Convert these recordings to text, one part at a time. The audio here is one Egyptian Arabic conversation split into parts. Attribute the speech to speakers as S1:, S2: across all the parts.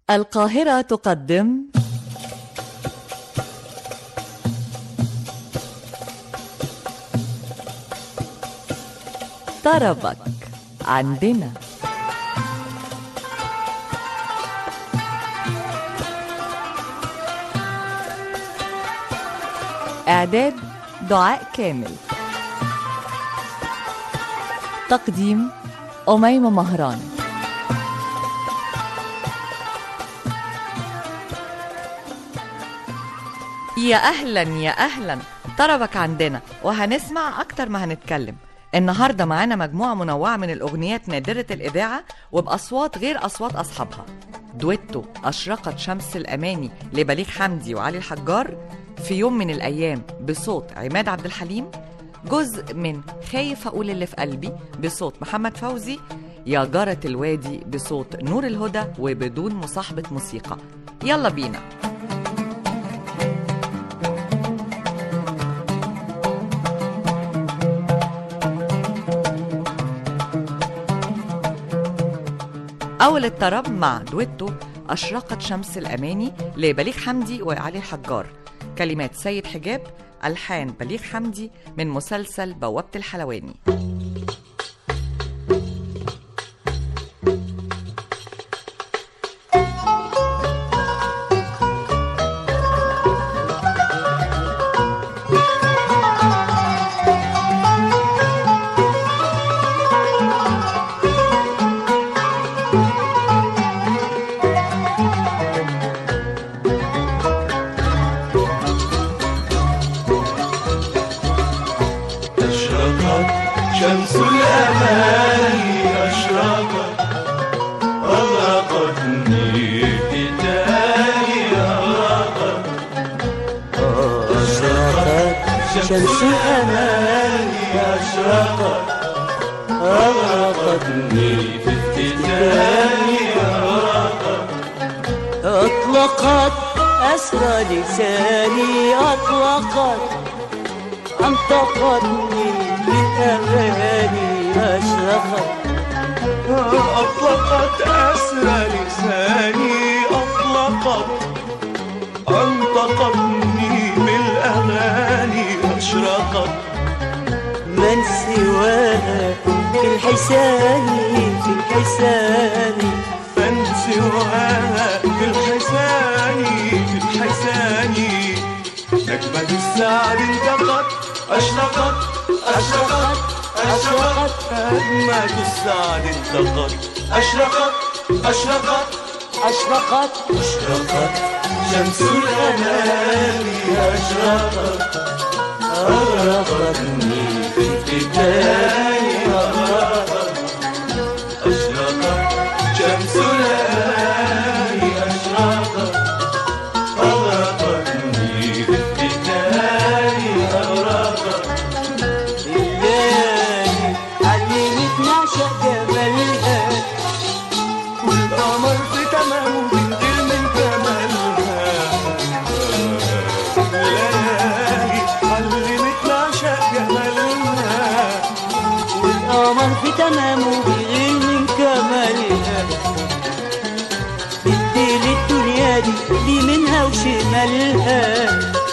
S1: القاهرة تقدم طربك عندنا إعداد دعاء كامل تقديم أميمة مهران يا أهلا يا أهلا طربك عندنا وهنسمع أكتر ما هنتكلم النهاردة معانا مجموعة منوعة من الأغنيات نادرة الإذاعة وبأصوات غير أصوات أصحابها دويتو أشرقت شمس الأماني لبليغ حمدي وعلي الحجار في يوم من الأيام بصوت عماد عبد الحليم جزء من خايف أقول اللي في قلبي بصوت محمد فوزي يا جارة الوادي بصوت نور الهدى وبدون مصاحبة موسيقى يلا بينا أول الطرب مع دويتو أشرقت شمس الأماني لبليغ حمدي وعلي الحجار كلمات سيد حجاب ألحان بليغ حمدي من مسلسل بوابة الحلواني
S2: أشرقت شمس الأمان أشرقت أغرقتني في تاني أغرقت
S3: أشرقت شمس الأمان
S2: أشرقت أغرقتني في افتتاني أغرقت
S3: أطلقت أسرى لساني أطلقت أنطقتني بالأغاني أشرقت
S2: أطلقت أسرى لساني أطلقت أنطقتني بالأغاني أشرقت
S3: من سواها في الحسان في الحسان
S2: من سواها في الحسان في الحسان نكبة السعد انتقت أشرقت أشرقت أشرقت نجمة السعد انتقت أشرقت أشرقت
S3: أشرقت
S2: أشرقت شمس الأمان أشرقت أغرقتني في فتان أغرقت أشرقت شمس الأمان أشرقت أغرقتني في فتان أغرقت
S3: الليالي علمت نعشق جمالها
S2: والقمر في تمام بنقل من جمالها الليالي علمت نعشق جمالها
S3: والقمر في تمامه بيغير من كمالها بدي للدنيا دي دي منها وشمالها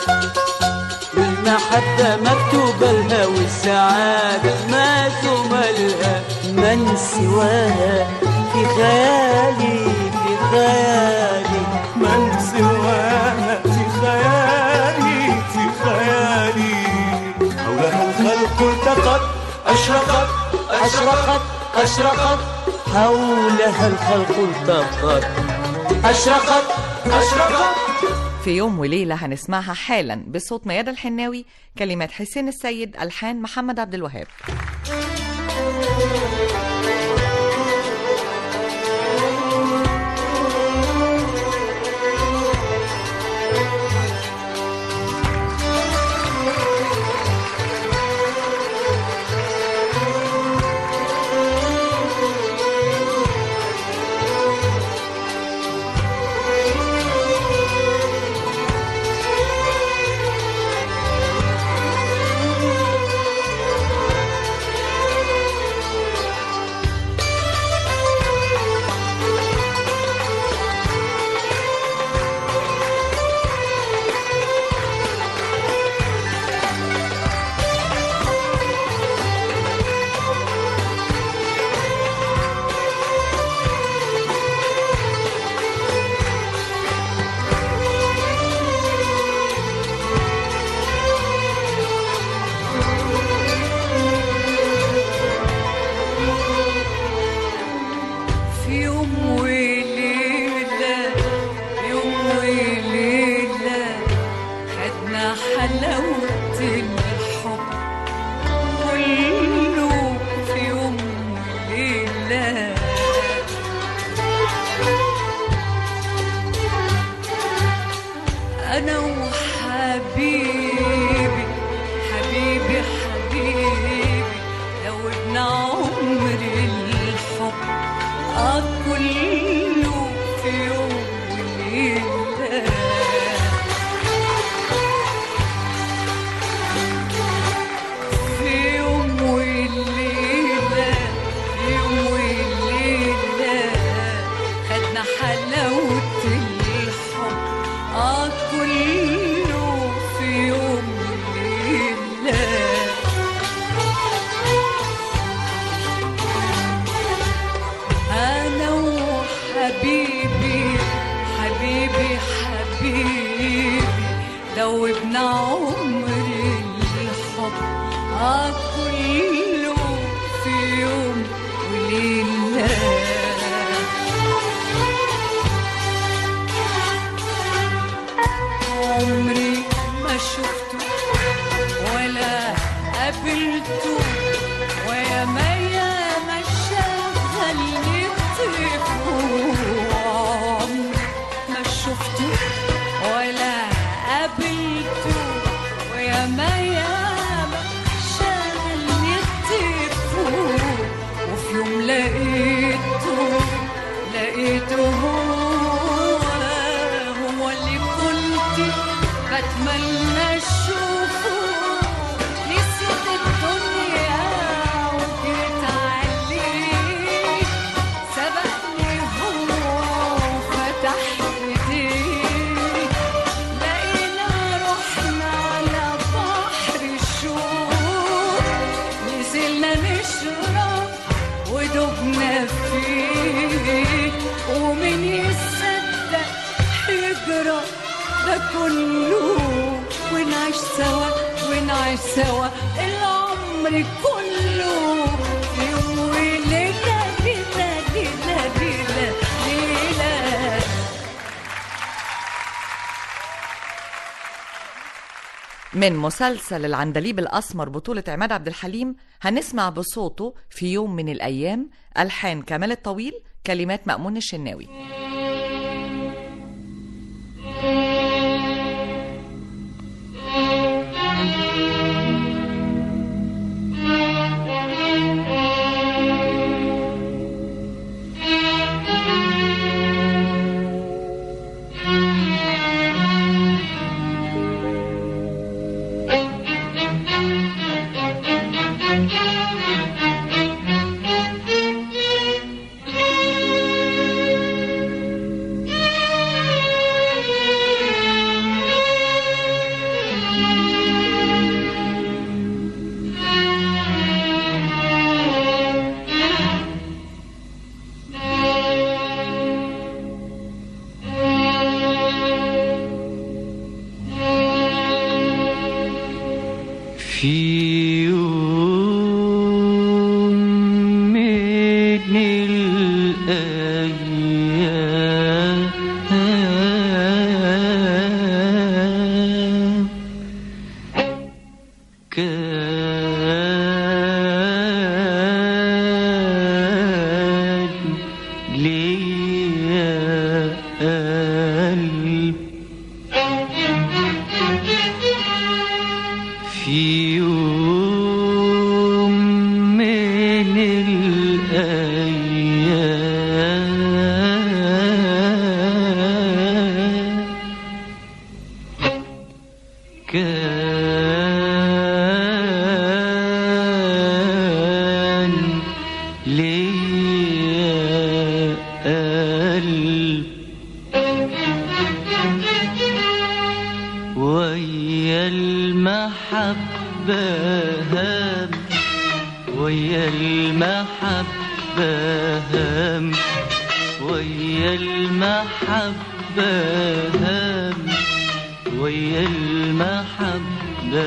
S3: والمحبة مكتوبة لها والسعادة ما ثملها من سواها في خيالي في خيالي
S2: من سواها في خيالي في خيالي حولها الخلق التقت أشرقت
S3: أشرقت أشرقت حولها الخلق التقت
S2: أشرقت أشرقت
S1: في يوم وليلة هنسمعها حالا بصوت ميادة الحناوي كلمات حسين السيد ألحان محمد عبد الوهاب
S2: أشرقت
S4: وليلة في يوم وليلة في يوم وليلة خدنا حلاوة الحب اه كله في يوم وليلة أنا وحبيبي حبيبي حبيبي دوبنا عمر الحب آه كله في يوم وليلة عمري ما شفته ولا قابلته ويا ما يا ما شغلني عمري ما شفته ولا قابلته ويا ما يا ما شغلني التليفون وفي يوم لقيته لقيته هو هو اللي كنت بتمنى اشوفه نسيت الدنيا وجيت عليه سبقني هو وفتح ايديه لقينا رحنا على بحر الشوق نزلنا نشرب ودبنا فيه ومن يصدق يجرى ده كله ونعيش سوا ونعيش سوا العمر كله في يوم وليلة ليلة ليلة ليلة ليلة
S1: من مسلسل العندليب الأسمر بطولة عماد عبد الحليم هنسمع بصوته في يوم من الأيام ألحان كمال الطويل كلمات مأمون الشناوي
S2: في يوم من الأيام كان ليا قلب في يوم من الأيام كان ليا قلب ويا المحبة هم ويا المحبة هم ويا المحبة هم ويا المحبة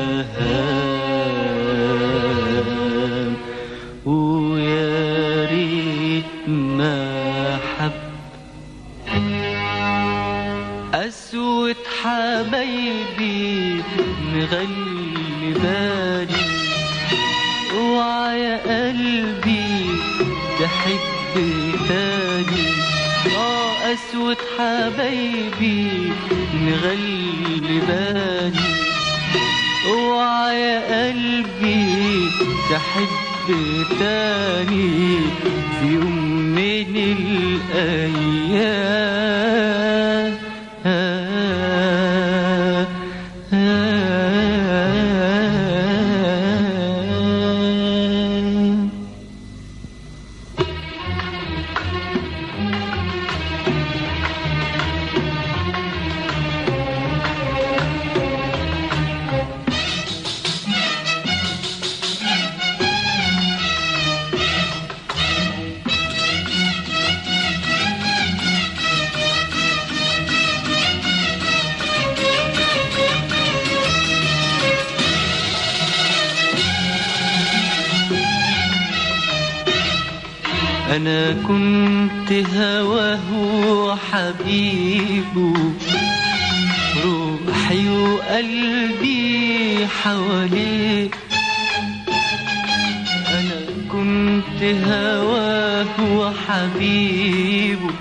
S2: هم ويا ريت ما حب أسود حبايبي مغلباني اوعى يا قلبي تحب تاني اه أسود حبايبي مغلباني اوعى يا قلبي تحب تاني في يوم من الأيام أنا كنت هواه وحبيبه روحي وقلبي حواليه أنا كنت هواه وحبيبه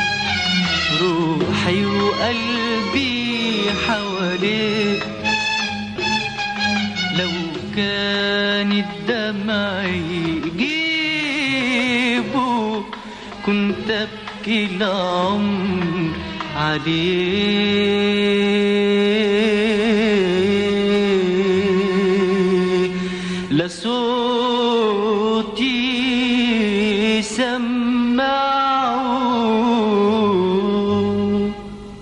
S2: روحي وقلبي حواليه لو كان الدمع يجيبه كنت ابكي العمر عليه لصوتي سمعه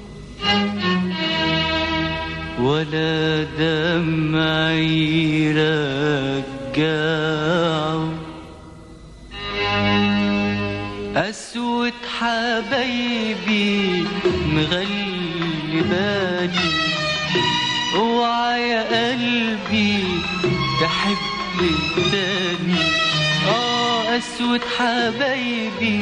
S2: ولا دمعي رجعه أسود حبايبي مغلباني اوعى يا قلبي تحب التاني اه اسود حبايبي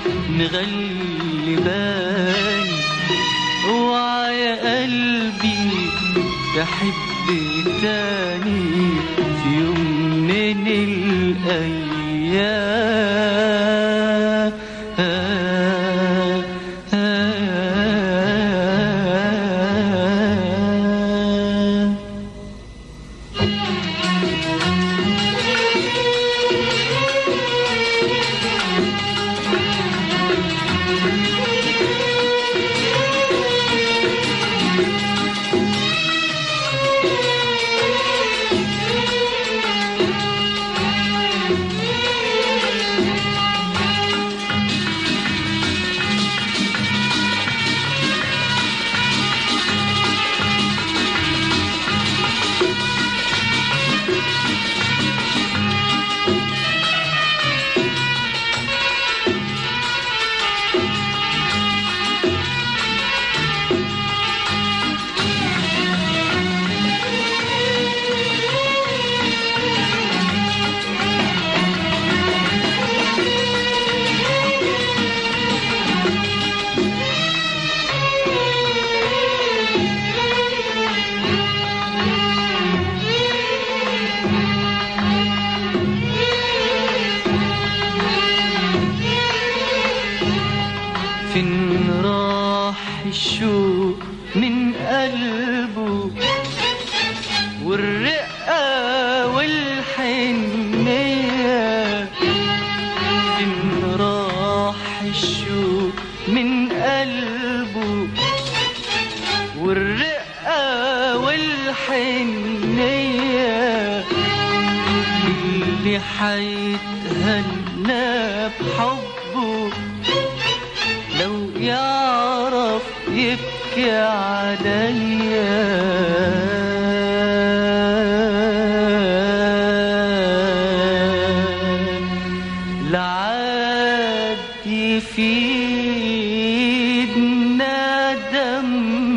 S2: مغلباني اوعى يا قلبي تحب تاني في يوم من الايام فين راح الشوق من قلبه والرقة والحنية فين راح الشوق من قلبه والرقة والحنية اللي حيتهنى بحبه لو يعرف يبكي عليا لعاد يفيد ندم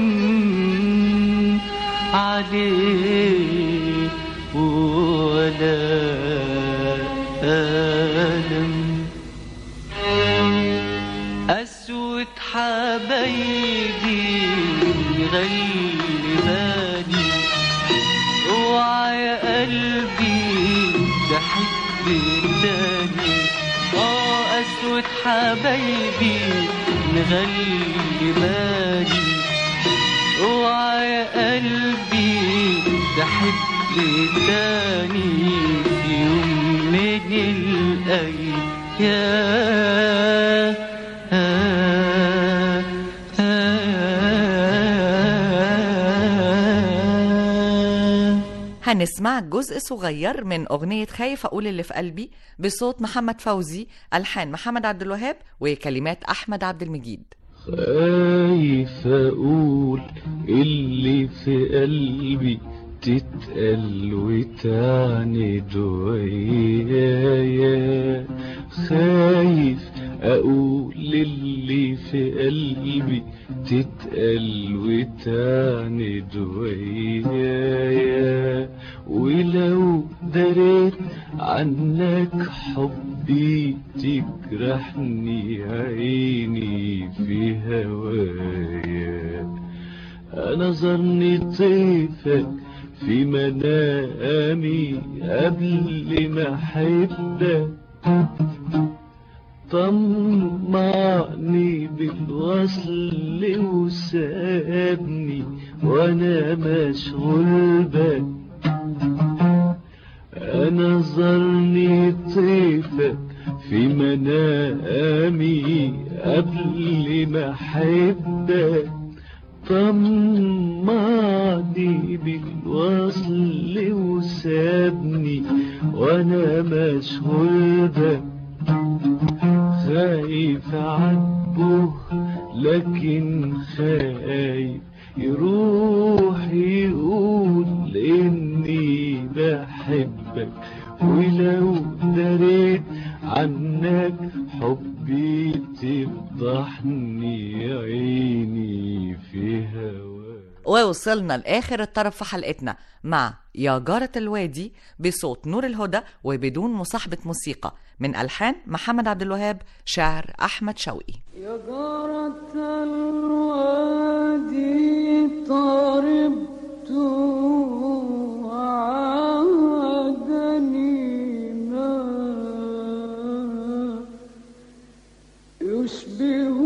S2: عليه ولا ألم أسود حبايبي غلباني اوعى يا قلبي تحب التاني اه أسود حبايبي مغلباني اوعى يا قلبي تحب تاني في يوم من الأيام
S1: هنسمع جزء صغير من أغنية خايف أقول اللي في قلبي بصوت محمد فوزي ألحان محمد عبد الوهاب وكلمات أحمد عبد المجيد
S2: خايف اقول اللي في قلبي تتقل وتعند ويايا خايف اقول اللي في قلبي تتقل وتعند ويايا ولو دريت عنك حبي تجرحني عيني في هوايا نظرني طيفك في منامي قبل ما احبك طمعني بالوصل وسابني وانا مشغول بك نظرني طيفك في منامي قبل ما احبك طمعني بالوصل وسابني وانا مشغول بك خايف عاتبه لكن خايف يروح يقول اني بحبك ولو دريت عنك حبي تفضحني عيني في هواك
S1: ووصلنا لآخر الطرف في حلقتنا مع يا جارة الوادي بصوت نور الهدى وبدون مصاحبة موسيقى من ألحان محمد عبد الوهاب شعر أحمد شوقي
S4: يا جارة الوادي طربت وعادني ما يشبه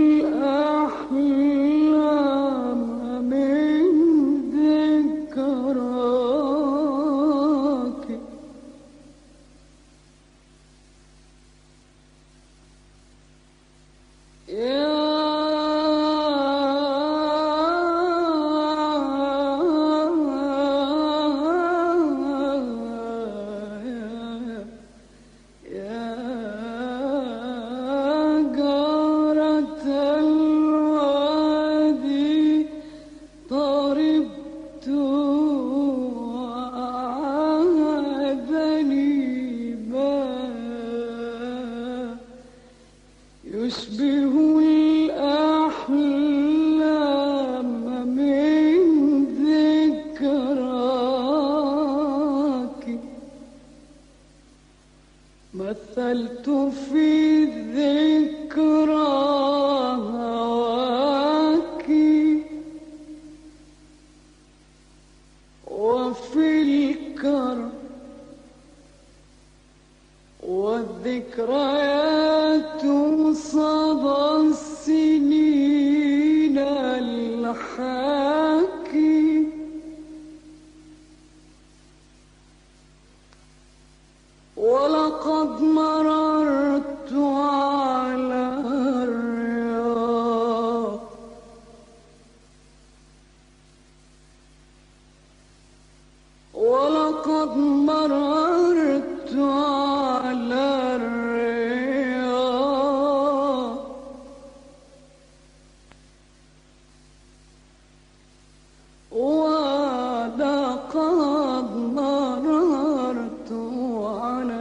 S4: الأحلام من ذكراك طربت وعادني ما يشبه الأحلام من ذكراك مثلت في الذكرى هواك وفي الكرم والذكريات صدى السنين الحاكي ولقد مررت على الرياض ولقد مررت على الرياض ولقد مررت على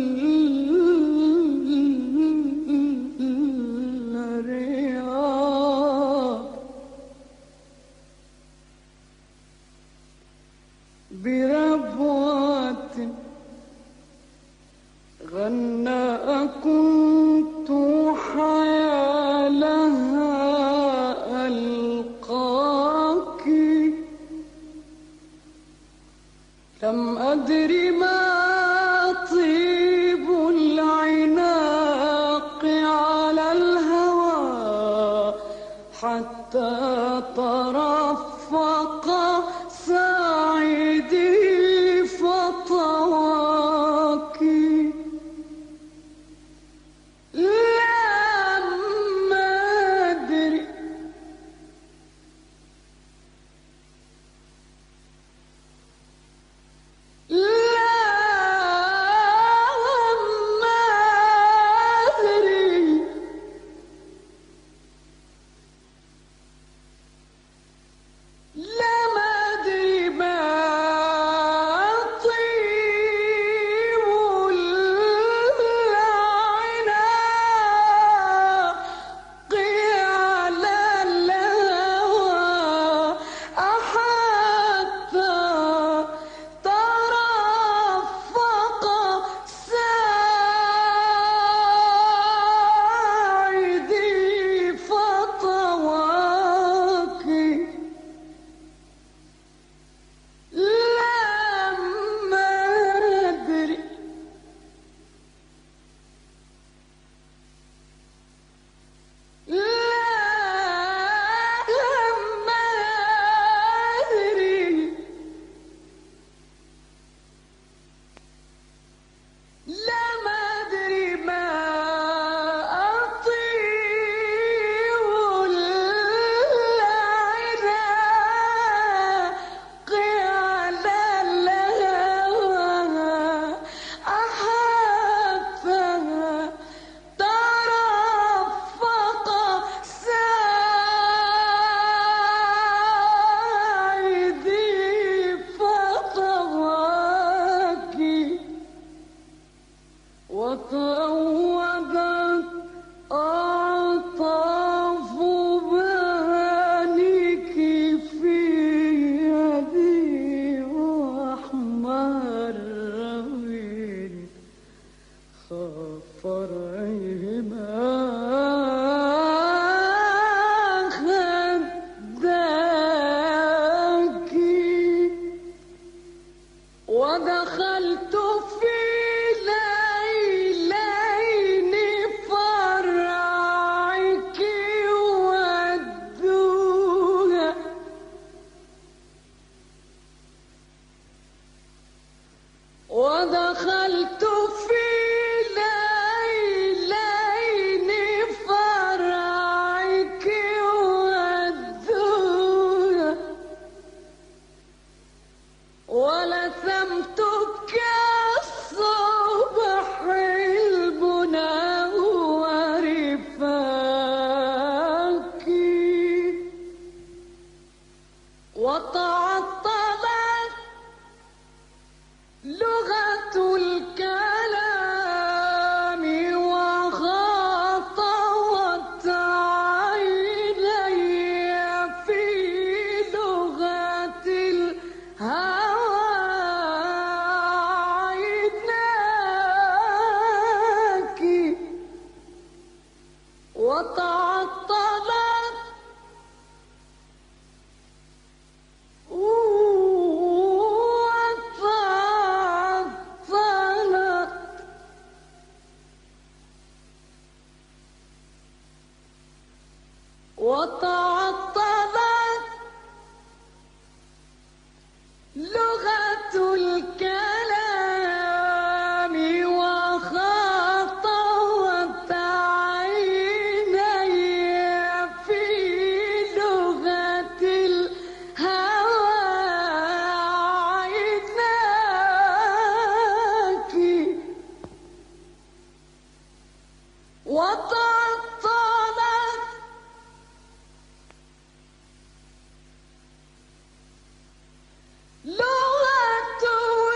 S4: الرياض بربوة غنى كنت حيالها ألقاك لم أدر ما طيب العناق على الهوى حتى ترفق ساعدي فطواك لما أدري لما أدري لما ودخلت في ليلين فرعك ودوها ودخلت في ليلين فرعك ودوها ولثمتك الصبح المنور فاكي وتعطلت لغة الكلام وخاطرت عيني في لغة الهوى عيناك وتعطلت وتعطلت وتعطلت لغة الكلام وخاطرت عيني في لغة الهوى عيناك وتعطلت لغة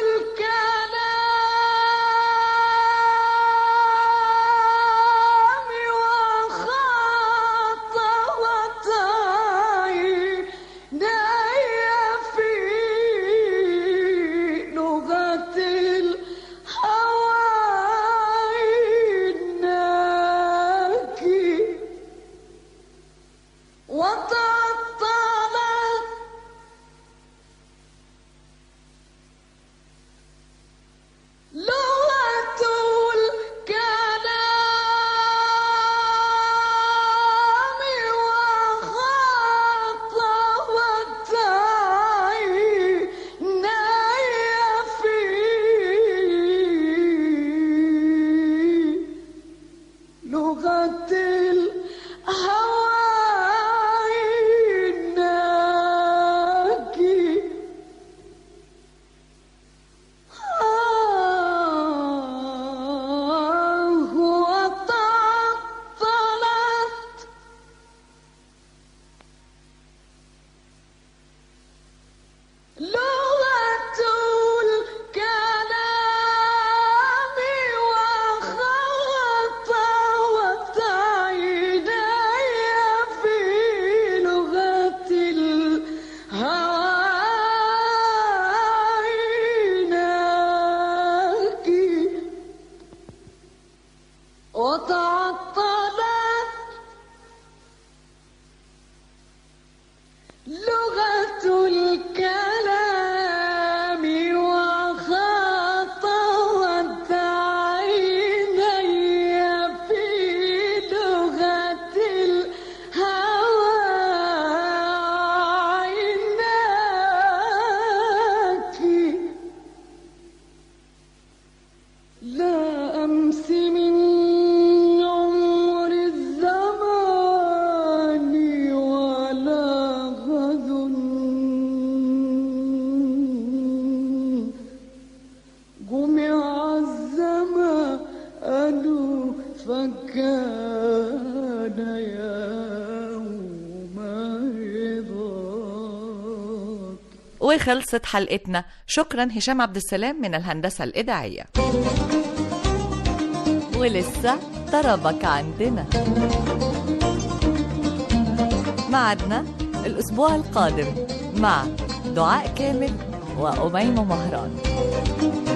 S4: الكلام وخاطرت عيني في لغة الهوى عيناك وتعطلت لغة الكلام وخاطبت عيني في لغة الهوى عيناك آه وتعطلت لغة الكلام وخاطرت عيني في لغة الهوى عيناك وتعطلت لغة الكلام وخاطرت عيني في لغة الهوى عيناك لا أمس من عمر الزمان ولا غد جمع الزمان فكان يوم رضاك
S1: وخلصت حلقتنا شكرا هشام عبد السلام من الهندسة الإذاعية ولسه طربك عندنا معدنا الأسبوع القادم مع دعاء كامل وأميمة مهران